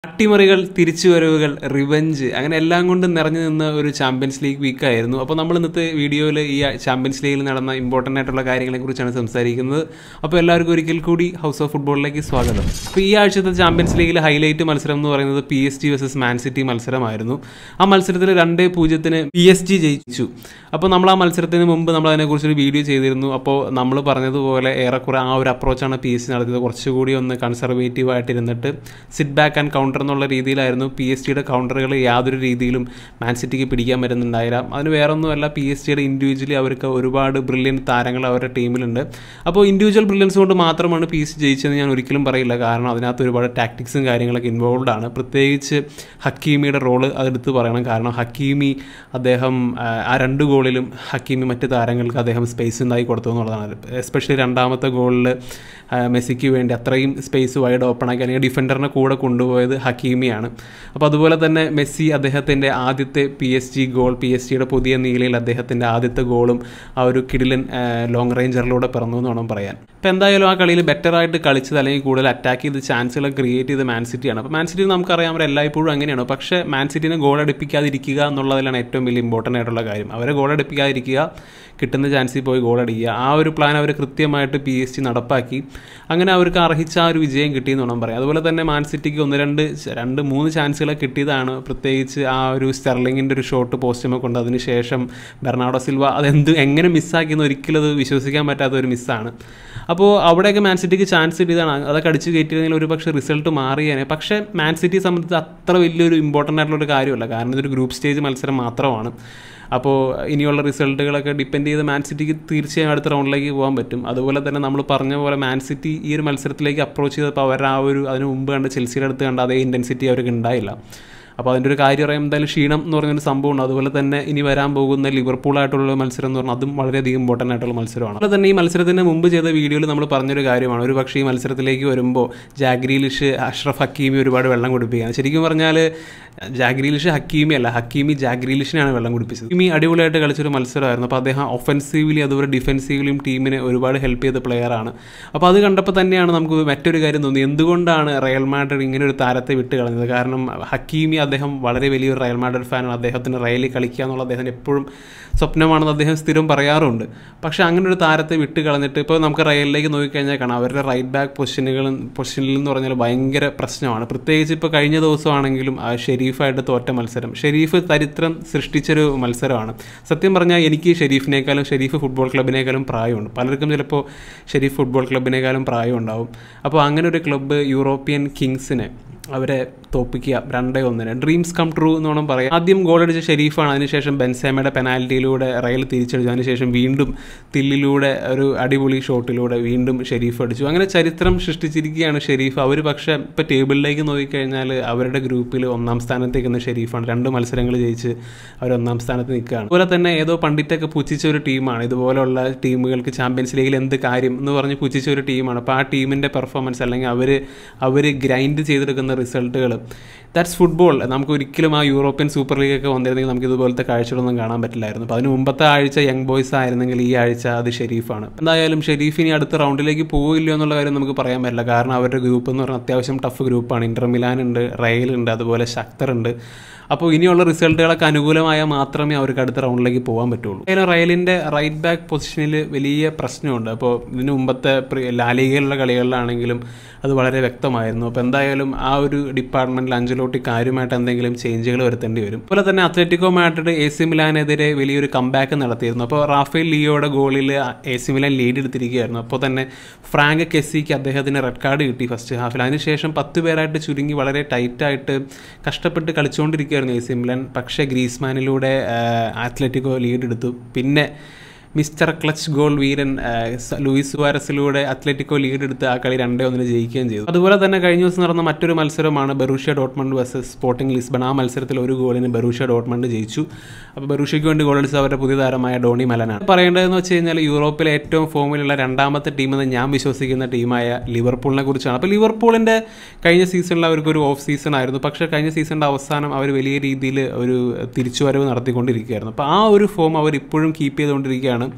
അട്ടിമറികൾ തിരിച്ചുവരവുകൾ revenge അങ്ങനെ എല്ലാം കൊണ്ടും നിറഞ്ഞു നിന്ന ഒരു ചാമ്പ്യൻസ് ലീഗ് വീക്കായിരുന്നു അപ്പോൾ നമ്മൾ ഇന്നത്തെ വീഡിയോയിൽ ഈ ചാമ്പ്യൻസ് ലീഗിൽ നടന്ന ഇമ്പോർട്ടൻ്റ് ആയിട്ടുള്ള കാര്യങ്ങളെക്കുറിച്ചാണ് സംസാരിക്കുന്നത് അപ്പോൾ എല്ലാവർക്കും ഒരിക്കൽ കൂടി ഹൗസ് ഓഫ് ഫുട്ബോളിലേക്ക് സ്വാഗതം അപ്പോൾ ഈ ആഴ്ചത്തെ ചാമ്പ്യൻസ് ലീഗിൽ ഹൈലൈറ്റ് മത്സരം എന്ന് പറയുന്നത് P S G versus Man City മത്സരമായിരുന്നു ആ മത്സരത്തിൽ രണ്ടേ പൂജ്യത്തിന് പി എസ് ജി ജയിച്ചു അപ്പോൾ നമ്മൾ ആ മത്സരത്തിന് മുമ്പ് നമ്മൾ അതിനെക്കുറിച്ചൊരു വീഡിയോ ചെയ്തിരുന്നു അപ്പോൾ നമ്മൾ പറഞ്ഞതുപോലെ ഏറെക്കുറെ ആ ഒരു അപ്രോച്ചാണ് പി എസ് ജി നടത്തിയത് കുറച്ചുകൂടി ഒന്ന് കൺസർവേറ്റീവ് ആയിട്ടിരുന്നിട്ട് സിറ്റ് ബാക്ക് ആൻഡ് കൗണ്ടർ എന്നുള്ള രീതിയിലായിരുന്നു പി എസ് ജിയുടെ കൗണ്ടറുകൾ യാതൊരു രീതിയിലും മാൻ സിറ്റിക്ക് പിടിക്കാൻ പറ്റുന്നുണ്ടായില്ല അതിന് വേറെ ഒന്നുമല്ല പി എസ് ജിയുടെ ഇൻഡിവിജ്വലി അവർക്ക് ഒരുപാട് ബ്രില്യൻ താരങ്ങൾ അവരുടെ ടീമിലുണ്ട് അപ്പോൾ ഇൻഡിവിജ്വൽ ബ്രില്യൻസ് കൊണ്ട് മാത്രമാണ് പി എസ് ജി ജയിച്ചതെന്ന് ഞാൻ ഒരിക്കലും പറയില്ല കാരണം അതിനകത്ത് ഒരുപാട് ടാക്ടിക്സും കാര്യങ്ങളൊക്കെ ഇൻവോൾവ് ആണ് പ്രത്യേകിച്ച് ഹക്കീമിയുടെ റോള് അതെടുത്ത് പറയണം കാരണം ഹക്കീമി അദ്ദേഹം ആ, ആ രണ്ട് ഗോളിലും ഹക്കീമി മറ്റ് താരങ്ങൾക്ക് അദ്ദേഹം സ്പേസ് ഉണ്ടാക്കി കൊടുത്തു എന്നുള്ളതാണ് എസ്പെഷ്യലി രണ്ടാമത്തെ ഗോളിൽ മെസ്സിക്ക് വേണ്ടി അത്രയും സ്പേസ് വൈഡ് ഓപ്പൺ ആക്കി അല്ലെങ്കിൽ ഡിഫൻഡറിനെ കൂടെ കൊണ്ടുപോയത് ഹക്കീമിയാണ് അപ്പോൾ അതുപോലെ തന്നെ മെസ്സി അദ്ദേഹത്തിൻ്റെ ആദ്യത്തെ P S G goal P S ജിയുടെ പുതിയ നീലയിൽ അദ്ദേഹത്തിൻ്റെ ആദ്യത്തെ ഗോളും ആ ഒരു കിടിലൻ ലോങ് റേഞ്ചറിലൂടെ പിറന്നു എന്ന് വേണം പറയാൻ അപ്പോൾ എന്തായാലും ആ കളിയിൽ ബെറ്റർ ആയിട്ട് കളിച്ചത് അല്ലെങ്കിൽ കൂടുതൽ അറ്റാക്ക് ചെയ്ത് ചാൻസുകൾ ക്രിയേറ്റ് ചെയ്ത് മാൻ സിറ്റിയാണ് അപ്പോൾ മാൻ സിറ്റി നമുക്കറിയാം അവർ എല്ലായ്പ്പോഴും അങ്ങനെയാണ് പക്ഷേ മാൻ സിറ്റിനെ ഗോൾ അടിപ്പിക്കാതിരിക്കുക എന്നുള്ളതിലാണ് ഏറ്റവും വലിയ ഇമ്പോർട്ടൻ്റ് ആയിട്ടുള്ള കാര്യം അവരെ ഗോൾ അടിപ്പിക്കാതിരിക്കുക കിട്ടുന്ന ചാൻസിൽ പോയി ഗോൾ അടിക്കുക ആ ഒരു പ്ലാൻ അവർ കൃത്യമായിട്ട് പി എസ് ജി നടപ്പാക്കി അങ്ങനെ അവർക്ക് അർഹിച്ച ആ ഒരു വിജയം കിട്ടിയെന്ന് വേണം പറയാം അതുപോലെ തന്നെ മാൻ സിറ്റിക്ക് ഒന്ന് രണ്ട് ച- രണ്ട് മൂന്ന് ചാൻസുകളൊക്കെ കിട്ടിയതാണ് പ്രത്യേകിച്ച് ആ ഒരു സ്റ്റെർലിങ്ങിൻ്റെ ഒരു ഷോട്ട് പോസ്റ്റുമൊക്കെ കൊണ്ട് അതിന് ശേഷം ബെർണാഡോ സിൽവ അതെന്ത് എങ്ങനെ മിസ്സാക്കിയെന്ന് ഒരിക്കലും അത് വിശ്വസിക്കാൻ പറ്റാത്ത ഒരു മിസ്സാണ് അപ്പോൾ അവിടെയൊക്കെ മാൻ സിറ്റിക്ക് ചാൻസ് കിട്ടിയതാണ് അതൊക്കെ അടിച്ച് കയറ്റിയിരുന്നെങ്കിൽ ഒരു പക്ഷേ റിസൾട്ട് മാറിയേനെ പക്ഷേ മാൻ സിറ്റിയെ സംബന്ധിച്ച് അത്ര വലിയൊരു ഇമ്പോർട്ടൻ്റ് ആയിട്ടുള്ള ഒരു കാര്യമല്ല കാരണം ഇതൊരു ഗ്രൂപ്പ് സ്റ്റേജ് മത്സരം മാത്രമാണ് അപ്പോൾ ഇനിയുള്ള റിസൾട്ടുകളൊക്കെ ഡിപ്പെൻഡ് ചെയ്ത് മാൻ സിറ്റിക്ക് തീർച്ചയായും അടുത്ത റൗണ്ടിലേക്ക് പോകാൻ പറ്റും അതുപോലെ തന്നെ നമ്മൾ പറഞ്ഞ പോലെ മാൻ സിറ്റി ഈ ഒരു മത്സരത്തിലേക്ക് അപ്രോച്ച് ചെയ്തപ്പോൾ അവരുടെ ആ ഒരു അതിന് മുമ്പ് കണ്ട് ചെൽസിയുടെ അടുത്ത് കണ്ട അതേ ഇൻറ്റൻസിറ്റി അവർക്ക് ഉണ്ടായില്ല അപ്പോൾ അതിൻ്റെ ഒരു കാര്യം പറയാം എന്തായാലും ക്ഷീണം എന്ന് പറഞ്ഞൊരു സംഭവമുണ്ട് അതുപോലെ തന്നെ ഇനി വരാൻ പോകുന്ന ലിവർപൂളായിട്ടുള്ള മത്സരം എന്ന് പറഞ്ഞാൽ അതും വളരെയധികം ഇമ്പോർട്ടൻ്റ് ആയിട്ടുള്ള മത്സരമാണ് അതുപോലെ തന്നെ ഈ മത്സരത്തിന് മുമ്പ് ചെയ്ത വീഡിയോയിൽ നമ്മൾ പറഞ്ഞൊരു കാര്യമാണ് ഒരു പക്ഷേ ഈ മത്സരത്തിലേക്ക് വരുമ്പോൾ ജാഗ്രീലിഷ് അഷ്റഫ് ഹക്കീമി ഒരുപാട് വെള്ളം കുടിപ്പിക്കുകയാണ് ശരിക്കും പറഞ്ഞാൽ ജാഗ്രീലിഷ് ഹക്കീമി അല്ല ഹക്കീമി ജാഗ്രീലിഷിനെയാണ് വെള്ളം കുടിപ്പിച്ചത് ഹക്കീമി അടിപൊളിയായിട്ട് കളിച്ചൊരു മത്സരമായിരുന്നു അപ്പോൾ അദ്ദേഹം ഒഫൻസീവ്ലി അതുപോലെ ഡിഫെൻസീവ്ലിയും ടീമിനെ ഒരുപാട് ഹെൽപ്പ് ചെയ്ത പ്ലെയറാണ് അപ്പോൾ അത് കണ്ടപ്പോൾ തന്നെയാണ് നമുക്ക് മറ്റൊരു കാര്യം തോന്നി എന്തുകൊണ്ടാണ് റയൽ മാഡ്രിഡ് ഇങ്ങനെ ഒരു താരത്തെ വിട്ട് കളഞ്ഞത് കാരണം ഹക്കീമി അദ്ദേഹം വളരെ വലിയൊരു റയൽ മാഡ്രിഡ് ഫാനാണ് അദ്ദേഹത്തിന് റയലിൽ കളിക്കുക എന്നുള്ള അദ്ദേഹം എപ്പോഴും സ്വപ്നമാണെന്ന് അദ്ദേഹം സ്ഥിരം പറയാറുണ്ട് പക്ഷേ അങ്ങനെ ഒരു താരത്തെ വിട്ട് കളഞ്ഞിട്ട് ഇപ്പോൾ നമുക്ക് റയലിലേക്ക് നോക്കിക്കഴിഞ്ഞാൽ കാണാം അവരുടെ റൈറ്റ് ബാക്ക് പൊസിഷനുകൾ പൊസിഷനിൽ എന്ന് പറഞ്ഞാൽ ഭയങ്കര പ്രശ്നമാണ് പ്രത്യേകിച്ച് ഇപ്പോൾ കഴിഞ്ഞ ദിവസമാണെങ്കിലും ആ ഷെരീഫായിട്ട് തോറ്റ മത്സരം ഷെരീഫ് ചരിത്രം സൃഷ്ടിച്ചൊരു മത്സരമാണ് സത്യം പറഞ്ഞാൽ എനിക്ക് ഷെരീഫിനേക്കാളും ഷെരീഫ് ഫുട്ബോൾ ക്ലബിനേക്കാളും പ്രായമുണ്ട് പലർക്കും ചിലപ്പോൾ ഷെരീഫ് ഫുട്ബോൾ ക്ലബിനേക്കാളും പ്രായം ഉണ്ടാവും അപ്പോൾ അങ്ങനെ ഒരു ക്ലബ്ബ് യൂറോപ്യൻ കിങ്സിനെ അവരെ തോപ്പിക്കുക രണ്ടേ ഒന്നിന് ഡ്രീംസ് കം ട്രൂ എന്ന് വേണം പറയാം ആദ്യം ഗോൾ അടിച്ച ഷെരീഫാണ് അതിനുശേഷം ബെൻസേമയുടെ പെനാൽറ്റിയിലൂടെ റയൽ തിരിച്ചടിച്ചു അതിനുശേഷം വീണ്ടും തില്ലിലൂടെ ഒരു അടിപൊളി ഷോട്ടിലൂടെ വീണ്ടും ഷെരീഫ് അടിച്ചു അങ്ങനെ ചരിത്രം സൃഷ്ടിച്ചിരിക്കുകയാണ് ഷെരീഫ് അവർ പക്ഷേ ഇപ്പോൾ ടേബിളിലേക്ക് നോക്കിക്കഴിഞ്ഞാൽ അവരുടെ ഗ്രൂപ്പിൽ ഒന്നാം സ്ഥാനത്ത് നിൽക്കുന്ന ഷെരീഫാണ് രണ്ട് മത്സരങ്ങൾ ജയിച്ച് അവർ ഒന്നാം സ്ഥാനത്ത് നിൽക്കുകയാണ് അതുപോലെ തന്നെ ഏതോ പണ്ടിറ്റൊക്കെ പുച്ഛിച്ച ഒരു ടീമാണ് ഇതുപോലുള്ള ടീമുകൾക്ക് ചാമ്പ്യൻസ് ലീഗിൽ എന്ത് കാര്യം എന്ന് പറഞ്ഞ് പുച്ഛിച്ച ഒരു ടീമാണ് അപ്പോൾ ആ ടീമിൻ്റെ പെർഫോമൻസ് അല്ലെങ്കിൽ അവർ അവർ ഗ്രൈൻഡ് ചെയ്തെടുക്കുന്ന റിസൾട്ടുകൾ ദാറ്റ്സ് ഫുട്ബോൾ നമുക്ക് ഒരിക്കലും ആ യൂറോപ്യൻ സൂപ്പർ ലീഗ് ഒക്കെ വന്നിരുന്നെങ്കിൽ നമുക്ക് ഇതുപോലത്തെ കാഴ്ചകളൊന്നും കാണാൻ പറ്റില്ലായിരുന്നു അപ്പോൾ അതിന് മുമ്പത്തെ ആഴ്ച യങ് ബോയ്സ് ആയിരുന്നെങ്കിൽ ഈ ആഴ്ച അത് ഷെരീഫാണ് എന്തായാലും ഷെരീഫ് ഇനി അടുത്ത റൗണ്ടിലേക്ക് പോവില്ലയോ എന്നുള്ള കാര്യം നമുക്ക് പറയാൻ പറ്റില്ല കാരണം അവരുടെ ഗ്രൂപ്പ് എന്ന് പറഞ്ഞാൽ അത്യാവശ്യം ടഫ് ഗ്രൂപ്പാണ് ഇന്റർ മിലാൻ ഉണ്ട് റയൽ ഉണ്ട് അതുപോലെ ശക്തർ ഉണ്ട് അപ്പോൾ ഇനിയുള്ള റിസൾട്ടുകളൊക്കെ അനുകൂലമായാൽ മാത്രമേ അവർക്ക് അടുത്ത റൗണ്ടിലേക്ക് പോകാൻ പറ്റുള്ളൂ അതിന് റയലിൻ്റെ റൈറ്റ് ബാക്ക് പൊസിഷനിൽ വലിയ പ്രശ്നമുണ്ട് അപ്പോൾ ഇതിന് മുമ്പത്തെ പ്രി- ലാലിഗയിലുള്ള കളികളിലാണെങ്കിലും അത് വളരെ വ്യക്തമായിരുന്നു അപ്പോൾ എന്തായാലും ആ ഒരു ഡിപ്പാർട്ട്മെൻറ്റിൽ അഞ്ചലോട്ടി കാര്യമായിട്ട് എന്തെങ്കിലും ചേഞ്ചുകൾ വരുത്തേണ്ടി വരും അതുപോലെ തന്നെ അത്ലറ്റിക്കോ മാഡ്രിഡ് എ സി മിലാനെതിരെ വലിയൊരു കംബാക്ക് നടത്തിയിരുന്നു അപ്പോൾ റാഫേൽ ലിയോയുടെ ഗോളിൽ എ സി മിലാൻ ലീഡ് എടുത്തിരിക്കുകയായിരുന്നു അപ്പോൾ തന്നെ ഫ്രാങ്ക് കെസ്സിക്ക് അദ്ദേഹത്തിന് റെഡ് കാർഡ് കിട്ടി ഫസ്റ്റ് ഹാഫിൽ അതിനുശേഷം പത്ത് പേരായിട്ട് ചുരുങ്ങി വളരെ ടൈറ്റായിട്ട് കഷ്ടപ്പെട്ട് കളിച്ചുകൊണ്ടിരിക്കുകയായിരുന്നു എ സി മിലാൻ പക്ഷേ ഗ്രീസ്മാനിലൂടെ അത്ലറ്റിക്കോ ലീഡ് എടുത്തു പിന്നെ മിസ്റ്റർ ക്ലച്ച് ഗോൾ വീരൻ ആ, സ- ലൂയിസ് സുവാരസിലൂടെ അത്ലറ്റിക്കോ ലീഡ് എടുത്ത് ആ കളി രണ്ടേ ഒന്നിന് ജയിക്കുകയും ചെയ്തു അതുപോലെ തന്നെ കഴിഞ്ഞ ദിവസം നടന്ന മറ്റൊരു മത്സരമാണ് Borussia Dortmund versus Sporting Lisbon ആ മത്സരത്തിൽ ഒരു ഗോളിന് ബറൂഷ്യ ഡോട്ട്മണ്ട് ജയിച്ചു അപ്പോൾ ബറൂഷ്യയ്ക്ക് വേണ്ടി ഗോൾ അടിച്ചത് അവരുടെ പുതിയ താരമായ ഡോണി മലനാണ് പറയേണ്ടതെന്ന് വെച്ച് കഴിഞ്ഞാൽ യൂറോപ്പിലെ ഏറ്റവും ഫോമിലുള്ള രണ്ടാമത്തെ ടീമെന്ന് ഞാൻ വിശ്വസിക്കുന്ന ടീമായ ലിവർപൂളിനെ കുറിച്ചാണ് അപ്പോൾ ലിവർപൂളിൻ്റെ കഴിഞ്ഞ സീസണിൽ അവർക്കൊരു ഓഫ് സീസൺ ആയിരുന്നു പക്ഷേ കഴിഞ്ഞ സീസണിൻ്റെ അവസാനം അവർ വലിയ രീതിയിൽ ഒരു തിരിച്ചുവരവ് നടത്തിക്കൊണ്ടിരിക്കുകയായിരുന്നു അപ്പോൾ ആ ഒരു ഫോം അവർ ഇപ്പോഴും കീപ്പ് ചെയ്തുകൊണ്ടിരിക്കുകയാണ്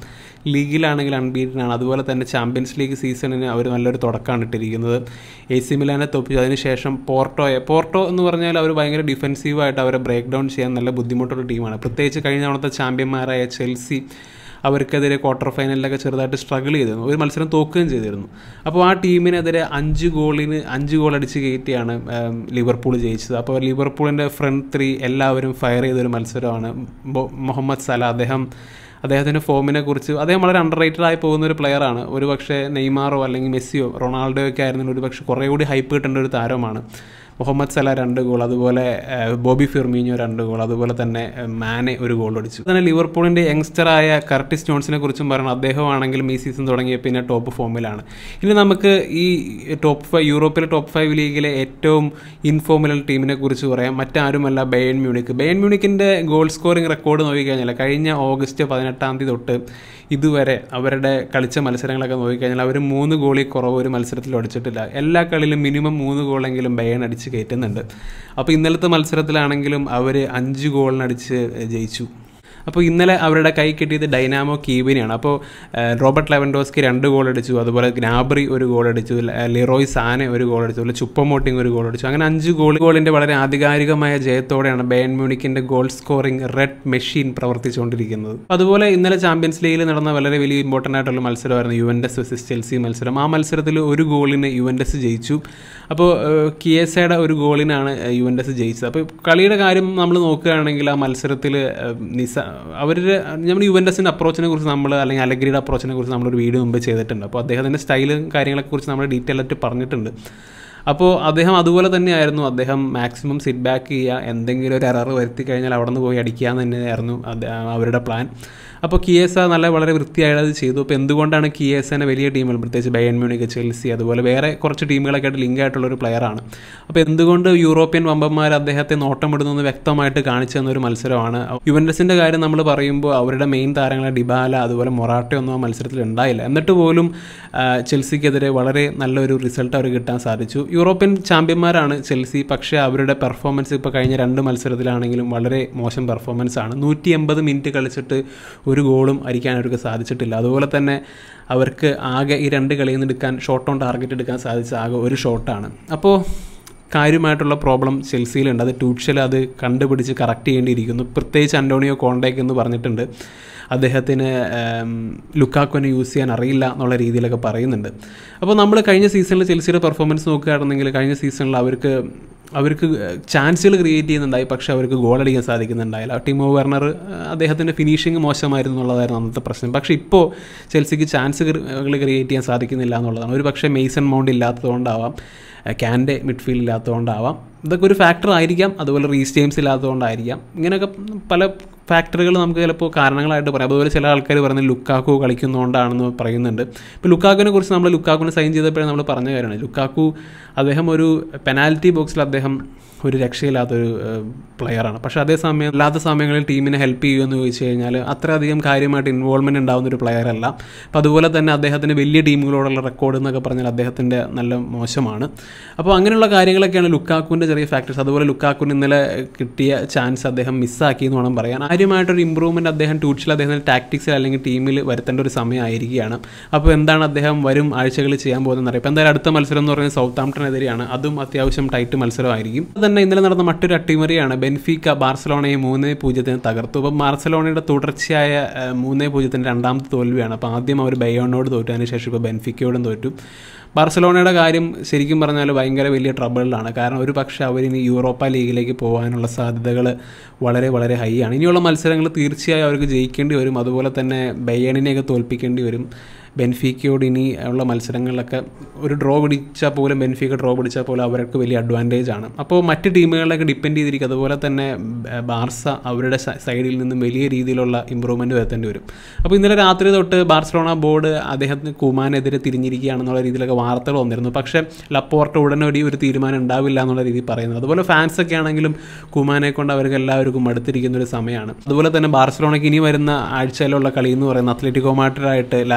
ലീഗിലാണെങ്കിൽ അൺബീറ്റൻ ആണ് അതുപോലെ തന്നെ ചാമ്പ്യൻസ് ലീഗ് സീസണിന് അവർ നല്ലൊരു തുടക്കമാണ് ഇട്ടിരിക്കുന്നത് എ സി മിലാനെ തോപ്പിച്ചു അതിനുശേഷം പോർട്ടോയെ പോർട്ടോ എന്ന് പറഞ്ഞാൽ അവർ ഭയങ്കര ഡിഫെൻസീവായിട്ട് അവരെ ബ്രേക്ക് ഡൗൺ ചെയ്യാൻ നല്ല ബുദ്ധിമുട്ടുള്ള ടീമാണ് പ്രത്യേകിച്ച് കഴിഞ്ഞ തവണത്തെ ചാമ്പ്യന്മാരായ ചെൽസി അവർക്കെതിരെ ക്വാർട്ടർ ഫൈനലിലൊക്കെ ചെറുതായിട്ട് സ്ട്രഗിൾ ചെയ്തിരുന്നു ഒരു മത്സരം തോക്കുകയും ചെയ്തിരുന്നു അപ്പോൾ ആ ടീമിനെതിരെ അഞ്ച് ഗോളിന് അഞ്ച് ഗോൾ അടിച്ച് കയറ്റിയാണ് ഉം, ലിവർപൂൾ ജയിച്ചത് അപ്പോൾ ലിവർപൂളിൻ്റെ ഫ്രണ്ട് ത്രീ എല്ലാവരും ഫയർ ചെയ്തൊരു മത്സരമാണ് ബൊ- മുഹമ്മദ് സല അദ്ദേഹം അദ്ദേഹത്തിൻ്റെ ഫോമിനെ കുറിച്ച് അദ്ദേഹം വളരെ അണ്ടർ റേറ്റഡ് ആയി പോകുന്ന ഒരു പ്ലെയറാണ് ഒരു പക്ഷേ നെയ്മാറോ അല്ലെങ്കിൽ മെസ്സിയോ റൊണാൾഡോ ഒക്കെ ആയിരുന്നെങ്കിൽ ഒരു പക്ഷേ കുറേ കൂടി ഹൈപ്പ് കിട്ടേണ്ട ഒരു താരമാണ് മുഹമ്മദ് സല രണ്ട് ഗോൾ അതുപോലെ ഏഹ്, ബോബി ഫിർമീഞ്ഞോ രണ്ട് ഗോൾ അതുപോലെ തന്നെ ഏഹ്, മാനെ ഒരു ഗോൾ അടിച്ചു തന്നെ ലിവർപൂളിൻ്റെ യങ്സ്റ്ററായ കർട്ടിസ് ജോൺസിനെ കുറിച്ചും പറയണം അദ്ദേഹമാണെങ്കിലും ഈ സീസൺ തുടങ്ങിയ പിന്നെ ടോപ്പ് ഫോമിലാണ് ഇനി നമുക്ക് ഈ ടോപ്പ് ഫൈവ് യൂറോപ്പിലെ ടോപ്പ് ഫൈവ് ലീഗിലെ ഏറ്റവും ഇൻഫോമിനൽ ടീമിനെ കുറിച്ച് പറയാം മറ്റാരുമല്ല ബയൺ മ്യൂണിക് ബയൺ മ്യൂണിക്കിൻ്റെ ഗോൾ സ്കോറിംഗ് റെക്കോർഡ് നോക്കിക്കഴിഞ്ഞാൽ കഴിഞ്ഞ ഓഗസ്റ്റ് പതിനെട്ടാം തീയതി തൊട്ട് ഇതുവരെ അവരുടെ കളിച്ച മത്സരങ്ങളൊക്കെ നോക്കിക്കഴിഞ്ഞാൽ അവർ മൂന്ന് ഗോളിൽ കുറവ് ഒരു മത്സരത്തിൽ അടിച്ചിട്ടില്ല എല്ലാ കളിയിലും മിനിമം മൂന്ന് ഗോളെങ്കിലും ബയൺ അടിച്ച് കയറ്റുന്നുണ്ട് അപ്പോൾ ഇന്നലത്തെ മത്സരത്തിലാണെങ്കിലും അവർ അഞ്ച് ഗോളിനടിച്ച് ജയിച്ചു അപ്പോൾ ഇന്നലെ അവരുടെ കൈ കിട്ടിയത് ഡൈനാമോ കീബിനെയാണ് അപ്പോൾ ഏഹ്, റോബർട്ട് ലെവൻഡോസ്കി രണ്ട് ഗോൾ അടിച്ചു അതുപോലെ ഗ്നാബ്രി ഒരു ഗോൾ അടിച്ചു ല- ലിറോയ് സാനെ ഒരു ഗോൾ അടിച്ചു അതുപോലെ ചുപ്പമോട്ടിങ് ഒരു ഗോൾ അടിച്ചു അങ്ങനെ അഞ്ച് ഗോൾ ഗോളിൻ്റെ വളരെ ആധികാരികമായ ജയത്തോടെയാണ് ബയൺ മ്യൂണിക്കിൻ്റെ ഗോൾ സ്കോറിംഗ് റെഡ് മെഷീൻ പ്രവർത്തിച്ചുകൊണ്ടിരിക്കുന്നത് അതുപോലെ ഇന്നലെ ചാമ്പ്യൻസ് ലീഗിൽ നടന്ന വളരെ വലിയ ഇമ്പോർട്ടൻ്റ് ആയിട്ടുള്ള മത്സരമായിരുന്നു യുവൻഡസ് വെസിസ് ചെൽസി മത്സരം ആ മത്സരത്തിൽ ഒരു ഗോളിന് യുവൻഡസ് ജയിച്ചു അപ്പോൾ കിയസയുടെ ഒരു ഗോളിനാണ് ഏഹ്, യുവൻഡസ് ജയിച്ചത് അപ്പോൾ കളിയുടെ കാര്യം നമ്മൾ നോക്കുകയാണെങ്കിൽ ആ മത്സരത്തിൽ നിസ അവരുടെ നമ്മൾ യുവൻഡസിൻ്റെ അപ്രോച്ചിനെ കുറിച്ച് നമ്മൾ അല്ലെങ്കിൽ അലഗ്രിയുടെ അപ്രോച്ചിനെ കുറിച്ച് നമ്മളൊരു വീഡിയോ മുമ്പ് ചെയ്തിട്ടുണ്ട് അപ്പോൾ അദ്ദേഹത്തിൻ്റെ സ്റ്റൈലും കാര്യങ്ങളെ കുറിച്ച് നമ്മൾ ഡീറ്റെയിൽ ആയിട്ട് പറഞ്ഞിട്ടുണ്ട് അപ്പോൾ അദ്ദേഹം അതുപോലെ തന്നെയായിരുന്നു അദ്ദേഹം മാക്സിമം സിറ്റ് ബാക്ക് ചെയ്യുക എന്തെങ്കിലും ഒരു എറർ വരുത്തി കഴിഞ്ഞാൽ അവിടെ നിന്ന് പോയി അടിക്കുക എന്ന് തന്നെയായിരുന്നു അത് അവരുടെ പ്ലാൻ അപ്പോൾ കിയേസ നല്ല വളരെ വൃത്തിയായിട്ട് അത് ചെയ്തു അപ്പോൾ എന്തുകൊണ്ടാണ് കിയേസനെ വലിയ ടീമുകൾ പ്രത്യേകിച്ച് ബയൺ മ്യൂണിക് ചെൽസി അതുപോലെ വേറെ കുറച്ച് ടീമുകളൊക്കെ ആയിട്ട് ലിങ്ക് ആയിട്ടുള്ള ഒരു പ്ലെയറാണ് അപ്പോൾ എന്തുകൊണ്ട് യൂറോപ്യൻ വമ്പന്മാർ അദ്ദേഹത്തെ നോട്ടമിടുന്നു എന്ന് വ്യക്തമായിട്ട് കാണിച്ചു തന്ന ഒരു മത്സരമാണ് യുവൻഡസിൻ്റെ കാര്യം നമ്മൾ പറയുമ്പോൾ അവരുടെ മെയിൻ താരങ്ങളെ ഡിബാല അതുപോലെ മൊറാട്ടോ ഒന്നും ആ മത്സരത്തിൽ ഉണ്ടായില്ല എന്നിട്ട് പോലും ആ, ചെൽസിക്കെതിരെ വളരെ നല്ലൊരു റിസൾട്ട് അവർ കിട്ടാൻ സാധിച്ചു യൂറോപ്യൻ ചാമ്പ്യന്മാരാണ് ചെൽസി പക്ഷേ അവരുടെ പെർഫോമൻസ് ഇപ്പോൾ കഴിഞ്ഞ രണ്ട് മത്സരത്തിലാണെങ്കിലും വളരെ മോശം പെർഫോമൻസ് ആണ് നൂറ്റി എൺപത് മിനിറ്റ് കളിച്ചിട്ട് ഒരു ഗോളും അടിക്കാൻ അവർക്ക് സാധിച്ചിട്ടില്ല അതുപോലെ തന്നെ അവർക്ക് ആകെ ഈ രണ്ട് കളിയിൽ നിന്ന് എടുക്കാൻ ഷോട്ട് ഓൺ ടാർഗറ്റ് എടുക്കാൻ സാധിച്ച ആകെ ഒരു ഷോട്ടാണ് അപ്പോൾ കാര്യമായിട്ടുള്ള പ്രോബ്ലം ചെൽസിയിലുണ്ട് അത് ട്യൂഷ്യൽ അത് കണ്ടുപിടിച്ച് കറക്റ്റ് ചെയ്യേണ്ടിയിരിക്കുന്നു പ്രത്യേകിച്ച് അന്റോണിയോ കോണ്ടേക്ക് എന്ന് പറഞ്ഞിട്ടുണ്ട് അദ്ദേഹത്തിന് ഉം, ലുക്കാക്കുവിനെ യൂസ് ചെയ്യാൻ അറിയില്ല എന്നുള്ള രീതിയിലൊക്കെ പറയുന്നുണ്ട് അപ്പോൾ നമ്മൾ കഴിഞ്ഞ സീസണിൽ ചെൽസിയുടെ പെർഫോമൻസ് നോക്കുകയാണെന്നുണ്ടെങ്കിൽ കഴിഞ്ഞ സീസണിൽ അവർക്ക് അവർക്ക് ചാൻസുകൾ ക്രിയേറ്റ് ചെയ്യുന്നുണ്ടായി പക്ഷേ അവർക്ക് ഗോൾ അടിക്കാൻ സാധിക്കുന്നുണ്ടായില്ല ടിമോ വെർണർ അദ്ദേഹത്തിൻ്റെ ഫിനിഷിങ് മോശമായിരുന്നു എന്നുള്ളതായിരുന്നു അന്നത്തെ പ്രശ്നം പക്ഷേ ഇപ്പോൾ ചെൽസിക്ക് ചാൻസുകൾ ക്രിയേറ്റ് ചെയ്യാൻ സാധിക്കുന്നില്ല എന്നുള്ളതാണ് ഒരു പക്ഷേ മെയ്സൺ മൗണ്ട് ഇല്ലാത്തതുകൊണ്ടാവാം ക്യാൻ്റെ മിഡ്ഫീൽഡ് ഇല്ലാത്തതുകൊണ്ടാവാം ഇതൊക്കെ ഒരു ഫാക്ടർ ആയിരിക്കാം അതുപോലെ റീസ് ജെയിംസ് ഇല്ലാത്തതുകൊണ്ടായിരിക്കാം ഇങ്ങനെയൊക്കെ പല ഫാക്ടറുകൾ നമുക്ക് ചിലപ്പോൾ കാരണങ്ങളായിട്ട് പറയാം അതുപോലെ ചില ആൾക്കാർ പറയുന്നത് ലുക്കാക്കു കളിക്കുന്നതുകൊണ്ടാണെന്ന് പറയുന്നുണ്ട് ഇപ്പോൾ ലുക്കാക്കുവിനെ കുറിച്ച് നമ്മൾ ലുക്കാക്കുവിനെ സൈൻ ചെയ്തപ്പോഴേ നമ്മൾ പറഞ്ഞ കാര്യമാണ് ലുക്കാക്കു അദ്ദേഹം ഒരു പെനാൽറ്റി ബോക്സിൽ അദ്ദേഹം ഒരു രക്ഷയില്ലാത്തൊരു പ്ലെയറാണ് പക്ഷേ അതേസമയം അല്ലാത്ത സമയങ്ങളിൽ ടീമിനെ ഹെൽപ്പ് ചെയ്യുമെന്ന് ചോദിച്ചു കഴിഞ്ഞാൽ അത്രയധികം കാര്യമായിട്ട് ഇൻവോൾവ്മെൻറ്റ് ഉണ്ടാകുന്ന ഒരു പ്ലെയർ അല്ല അപ്പോൾ അതുപോലെ തന്നെ അദ്ദേഹത്തിന് വലിയ ടീമുകളോടുള്ള റെക്കോർഡ് എന്നൊക്കെ പറഞ്ഞാൽ അദ്ദേഹത്തിൻ്റെ നല്ല മോശമാണ് അപ്പോൾ അങ്ങനെയുള്ള കാര്യങ്ങളൊക്കെയാണ് ലുക്കാക്കുവിൻ്റെ ചെറിയ ഫാക്ടേഴ്സ് അതുപോലെ ലുക്കാക്കുവിന് ഇന്നലെ കിട്ടിയ ചാൻസ് അദ്ദേഹം മിസ്സാക്കി എന്ന് വേണം പറയാൻ കാര്യമായിട്ടൊരു ഇമ്പ്രൂവ്മെൻറ്റ് അദ്ദേഹം ട്യൂച്ചിൽ അദ്ദേഹത്തിൻ്റെ ടാക്ടിക്സിൽ അല്ലെങ്കിൽ ടീമിൽ വരുത്തേണ്ട ഒരു സമയമായിരിക്കുകയാണ് അപ്പോൾ എന്താണ് അദ്ദേഹം വരും ആഴ്ചകളിൽ ചെയ്യാൻ പോകുന്നത് അറിയാം ഇപ്പോൾ എന്തായാലും അടുത്ത മത്സരം എന്ന് പറയുന്നത് സൗത്ത് ആംപ്ടണെതിരെയാണ് അതും അത്യാവശ്യം ടൈറ്റ് മത്സരമായിരിക്കും അത് തന്നെ ഇന്നലെ നടന്ന മറ്റൊരു അട്ടിമറിയാണ് ബെൻഫീക്ക ബാർസലോണയെ മൂന്ന് പൂജ്യത്തിന് തകർത്തു അപ്പം ബാർസലോണയുടെ തുടർച്ചയായ ഏഹ്, മൂന്ന് പൂജ്യത്തിൻ്റെ രണ്ടാമത്തെ തോൽവിയാണ് അപ്പോൾ ആദ്യം അവർ ബയോണിനോട് തോറ്റു അതിനുശേഷം ഇപ്പോൾ ബെൻഫിക്കയോടും തോറ്റു ബാർസലോണയുടെ കാര്യം ശരിക്കും പറഞ്ഞാൽ ഭയങ്കര വലിയ ട്രബിളിലാണ് കാരണം ഒരു പക്ഷേ അവരിനി യൂറോപ്പ ലീഗിലേക്ക് പോകാനുള്ള സാധ്യതകൾ വളരെ വളരെ ഹൈ ആണ് ഇനിയുള്ള മത്സരങ്ങൾ തീർച്ചയായും അവർക്ക് ജയിക്കേണ്ടി വരും അതുപോലെ തന്നെ ബയ്യണിനെയൊക്കെ തോൽപ്പിക്കേണ്ടി വരും ബെൻഫീക്കയോട് ഇനി ഉള്ള മത്സരങ്ങളിലൊക്കെ ഒരു ഡ്രോ പിടിച്ചാൽ പോലും ബെൻഫീക്ക ഡ്രോ പിടിച്ചാൽ പോലും അവർക്ക് വലിയ അഡ്വാൻറ്റേജ് ആണ് അപ്പോൾ മറ്റ് ടീമുകളിലൊക്കെ ഡിപ്പെൻഡ് ചെയ്തിരിക്കും അതുപോലെ തന്നെ ബ- ബാർസ അവരുടെ സ- സൈഡിൽ നിന്നും വലിയ രീതിയിലുള്ള ഇമ്പ്രൂവ്മെൻറ്റ് വരുത്തേണ്ടി വരും അപ്പോൾ ഇന്നലെ രാത്രി തൊട്ട് ബാർസലോണ ബോർഡ് അദ്ദേഹത്തിന് കുമാനെതിരെ തിരിഞ്ഞിരിക്കുകയാണെന്നുള്ള രീതിയിലൊക്കെ വാർത്തകൾ വന്നിരുന്നു പക്ഷേ ലപ്പോർട്ട് ഉടനടി ഒരു തീരുമാനം ഉണ്ടാവില്ല എന്നുള്ള രീതിയിൽ പറയുന്നത് അതുപോലെ ഫാൻസ് ഒക്കെ ആണെങ്കിലും കുമാനെ കൊണ്ട് അവർക്ക് എല്ലാവർക്കും അടുത്തിരിക്കുന്ന ഒരു സമയമാണ് അതുപോലെ തന്നെ ബാർസലോണയ്ക്ക് ഇനി വരുന്ന ആഴ്ചയിലുള്ള കളി എന്ന് പറയുന്നത് അത്ലറ്റിക്കോ മാഡ്രിഡായിട്ട് ലാലിഗയിലുള്ള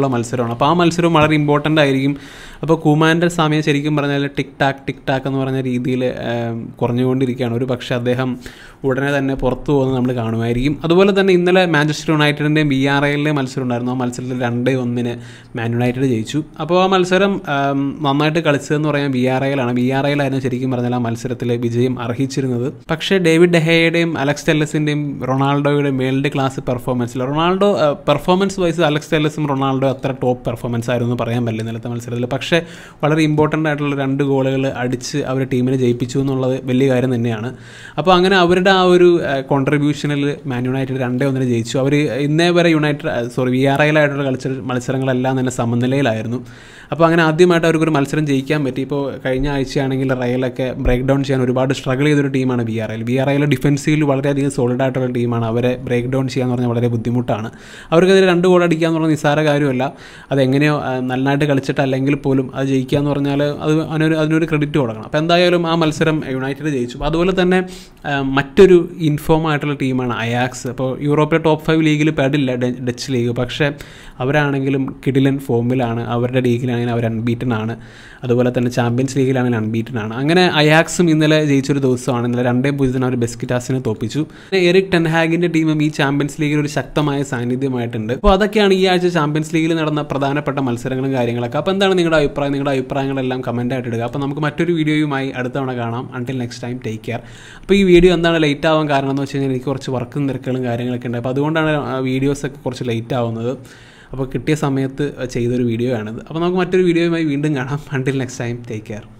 തമ്മിലുള്ള മത്സരമാണ് അപ്പോൾ ആ മത്സരവും വളരെ ഇമ്പോർട്ടൻ്റ് ആയിരിക്കും അപ്പോൾ കുമാൻ്റെ സമയം ശരിക്കും പറഞ്ഞാൽ ടിക് ടാക്ക് ടിക് ടാക്ക് എന്ന് പറഞ്ഞ രീതിയിൽ കുറഞ്ഞുകൊണ്ടിരിക്കുകയാണ് ഒരു പക്ഷേ അദ്ദേഹം ഉടനെ തന്നെ പുറത്തു പോകുന്നത് നമ്മൾ കാണുമായിരിക്കും അതുപോലെ തന്നെ ഇന്നലെ മാഞ്ചസ്റ്റർ യുണൈറ്റഡിൻ്റെയും ബി ആർ ഐയിലെ മത്സരം ഉണ്ടായിരുന്നു ആ മത്സരത്തിൽ രണ്ടേ ഒന്നിന് മാൻ യുണൈറ്റഡ് ജയിച്ചു അപ്പോൾ ആ മത്സരം ആം, നന്നായിട്ട് കളിച്ചതെന്ന് പറയാൻ ബി ആർ ഐയിലാണ് ബി ആർ ഐയിലായിരുന്നു ശരിക്കും പറഞ്ഞാൽ ആ മത്സരത്തിലെ വിജയം അർഹിച്ചിരുന്നത് പക്ഷേ ഡേവിഡ് ഡെഹയുടെയും അലക്സ് ടെല്ലസിൻ്റെയും റൊണാൾഡോയുടെയും വേൾഡ് ക്ലാസ് പെർഫോമൻസിൽ റൊണാൾഡോ പെർഫോമൻസ് വൈസ് അലക്സ് ടെല്ലസും റൊണാൾഡോ അത്ര ടോപ്പ് പെർഫോമൻസ് ആയിരുന്നു എന്ന് പറയാൻ പറ്റില്ല ഇന്നലത്തെ മത്സരത്തിൽ പക്ഷേ വളരെ ഇമ്പോർട്ടൻ്റ് ആയിട്ടുള്ള രണ്ട് ഗോളുകൾ അടിച്ച് അവർ ടീമിനെ ജയിപ്പിച്ചു എന്നുള്ളത് വലിയ കാര്യം തന്നെയാണ് അപ്പോൾ അങ്ങനെ അവരുടെ ആ ഒരു കോൺട്രിബ്യൂഷനിൽ മാൻ യുണൈറ്റഡ് രണ്ടേ ഒന്നിന് ജയിച്ചു അവർ ഇന്നേ വരെ യുണൈറ്റഡ് സോറി വി ആർ ഐയിലായിട്ടുള്ള കളിച്ച മത്സരങ്ങളെല്ലാം തന്നെ സമനിലയിലായിരുന്നു അപ്പോൾ അങ്ങനെ ആദ്യമായിട്ട് അവർക്കൊരു മത്സരം ജയിക്കാൻ പറ്റി ഇപ്പോൾ കഴിഞ്ഞ ആഴ്ചയാണെങ്കിൽ റയലൊക്കെ ബ്രേക്ക് ഡൗൺ ചെയ്യാൻ ഒരുപാട് സ്ട്രഗിൾ ചെയ്തൊരു ടീമാണ് B R I B R ഐയിലെ ഡിഫൻസീവിൽ വളരെയധികം സോളിഡ് ആയിട്ടുള്ള ടീമാണ് അവരെ ബ്രേക്ക് ഡൗൺ ചെയ്യാന്ന് പറഞ്ഞാൽ വളരെ ബുദ്ധിമുട്ടാണ് അവർക്കെതിരെ രണ്ട് ഗോൾ അടിക്കുക എന്ന് പറഞ്ഞാൽ നിസ്സാര കാര്യമല്ല അതെങ്ങനെയോ ആ, നന്നായിട്ട് കളിച്ചിട്ടല്ലെങ്കിൽ പോലും അത് ജയിക്കുക എന്ന് പറഞ്ഞാൽ അത് അതിനൊരു അതിനൊരു ക്രെഡിറ്റ് കൊടുക്കണം അപ്പോൾ എന്തായാലും ആ മത്സരം യുണൈറ്റഡ് ജയിച്ചു അതുപോലെ തന്നെ ആ, മറ്റൊരു ഇൻഫോം ആയിട്ടുള്ള ടീമാണ് അയാക്സ് അപ്പോൾ യൂറോപ്പിലെ ടോപ്പ് ഫൈവ് ലീഗിൽ പെടില്ല ഡ- ഡച്ച് ലീഗ് പക്ഷേ അവരാണെങ്കിലും കിഡിലൻ ഫോമിലാണ് അവരുടെ ലീഗിലാണെങ്കിൽ അവർ അൺബീറ്റൻ ആണ് അതുപോലെ തന്നെ ചാമ്പ്യൻസ് ലീഗിലാണെങ്കിൽ അൺബീറ്റൻ ആണ് അങ്ങനെ അയാക്സും ഇന്നലെ ജയിച്ചൊരു ദിവസമാണ് ഇന്നലെ രണ്ടേ പൂജ്യത്തിന് അവർ ബെസ്കിറ്റാസിനെ തോപ്പിച്ചു പിന്നെ എറിക് ടെൻഹാഗിന്റെ ടീമും ഈ ചാമ്പ്യൻസ് ലീഗിൽ ഒരു ശക്തമായ സാന്നിധ്യമായിട്ടുണ്ട് അപ്പോൾ അതൊക്കെയാണ് ഈ ആഴ്ച ചാമ്പ്യൻസ് ലീഗിൽ നടന്ന പ്രധാനപ്പെട്ട മത്സരങ്ങളും കാര്യങ്ങളൊക്കെ അപ്പോൾ എന്താണ് നിങ്ങളുടെ അഭിപ്രായം നിങ്ങളുടെ അഭിപ്രായങ്ങളെല്ലാം കമൻ്റ് ആയിട്ട് ഇടുക അപ്പോൾ നമുക്ക് മറ്റൊരു വീഡിയോയുമായി അടുത്ത തവണ കാണാം until next time take care അപ്പോൾ ഈ വീഡിയോ എന്താണ് ലേറ്റ് ആവാൻ കാരണം എന്ന് വെച്ച് കഴിഞ്ഞാൽ എനിക്ക് കുറച്ച് വർക്കും തിരക്കുകളും കാര്യങ്ങളൊക്കെ ഉണ്ട് അപ്പോൾ അതുകൊണ്ടാണ് വീഡിയോസൊക്കെ കുറച്ച് ലേറ്റ് ആവുന്നത് അപ്പോൾ കിട്ടിയ സമയത്ത് ചെയ്തൊരു വീഡിയോ ആണിത് അപ്പോൾ നമുക്ക് മറ്റൊരു വീഡിയോയുമായി വീണ്ടും കാണാം until next time take care